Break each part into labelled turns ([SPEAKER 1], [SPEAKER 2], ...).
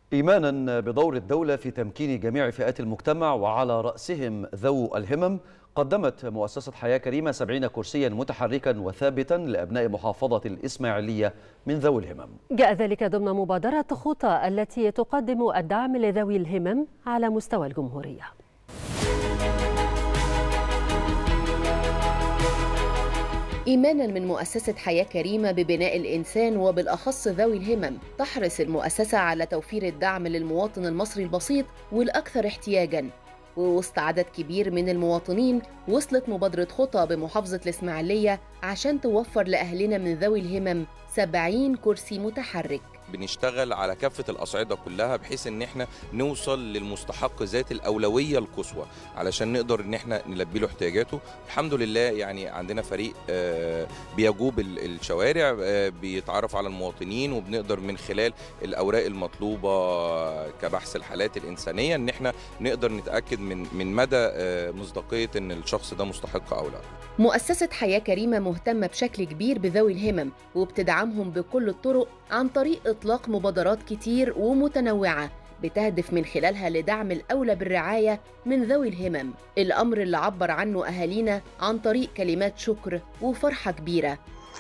[SPEAKER 1] إيمانا بدور الدولة في تمكين جميع فئات المجتمع وعلى رأسهم ذو الهمم قدمت مؤسسة حياة كريمة 70 كرسيا متحركا وثابتا لأبناء محافظة الإسماعيلية من ذوي الهمم
[SPEAKER 2] جاء ذلك ضمن مبادرة خطى التي تقدم الدعم لذوي الهمم على مستوى الجمهورية
[SPEAKER 3] إيمانا من مؤسسة حياة كريمة ببناء الإنسان وبالأخص ذوي الهمم تحرص المؤسسة على توفير الدعم للمواطن المصري البسيط والأكثر احتياجاً ووسط عدد كبير من المواطنين وصلت مبادرة خطى بمحافظة الإسماعيلية عشان توفر لأهلنا من ذوي الهمم 70 كرسي متحرك
[SPEAKER 4] بنشتغل على كافة الأصعدة كلها بحيث إن إحنا نوصل للمستحق ذات الأولوية القصوى علشان نقدر إن إحنا نلبي له احتياجاته الحمد لله يعني عندنا فريق بيجوب الشوارع بيتعرف على المواطنين وبنقدر من خلال الأوراق المطلوبة كبحث الحالات الإنسانية إن إحنا نقدر نتأكد من من مدى مصداقية إن الشخص ده مستحق أو لا
[SPEAKER 3] مؤسسة حياة كريمة مهتمة بشكل كبير بذوي الهمم وبتدعمهم بكل الطرق عن طريق إطلاق مبادرات كتير ومتنوعة بتهدف من خلالها لدعم الأولى بالرعاية من ذوي الهمم الأمر اللي عبر عنه أهالينا عن طريق كلمات شكر وفرحة كبيرة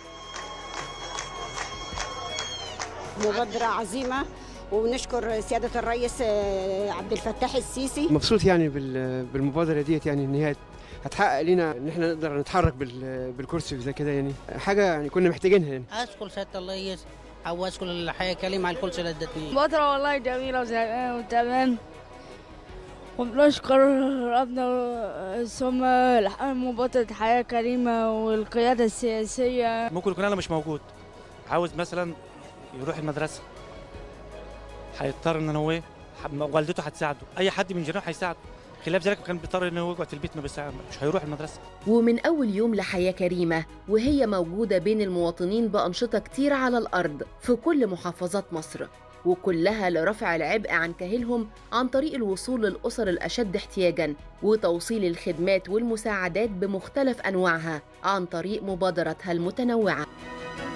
[SPEAKER 5] مبادرة عظيمة ونشكر سيادة الرئيس عبد الفتاح السيسي
[SPEAKER 6] مبسوط يعني بالمبادرة ديت يعني إن هي هتحقق لنا ان احنا نقدر نتحرك بالكرسي زي كده يعني حاجه يعني كنا محتاجينها يعني
[SPEAKER 7] اشكر سياده الرئيس او اشكر الحياه كريم على الكرسي اللي ادتني
[SPEAKER 8] مبادره والله جميله وتمام وبنشكر ربنا ثم مبادرة حياة كريمة والقيادة السياسية
[SPEAKER 9] ممكن يكون أنا مش موجود عاوز مثلا يروح المدرسة هيضطر إن هو والدته هتساعده أي حد من جيرانه هيساعده خلاف ذلك كان بيضطر انه يقعد في البيت ما بيساعد مش هيروح المدرسه
[SPEAKER 3] ومن اول يوم لحياه كريمه وهي موجوده بين المواطنين بانشطه كتير على الارض في كل محافظات مصر وكلها لرفع العبء عن كاهلهم عن طريق الوصول للاسر الاشد احتياجا وتوصيل الخدمات والمساعدات بمختلف انواعها عن طريق مبادراتها المتنوعه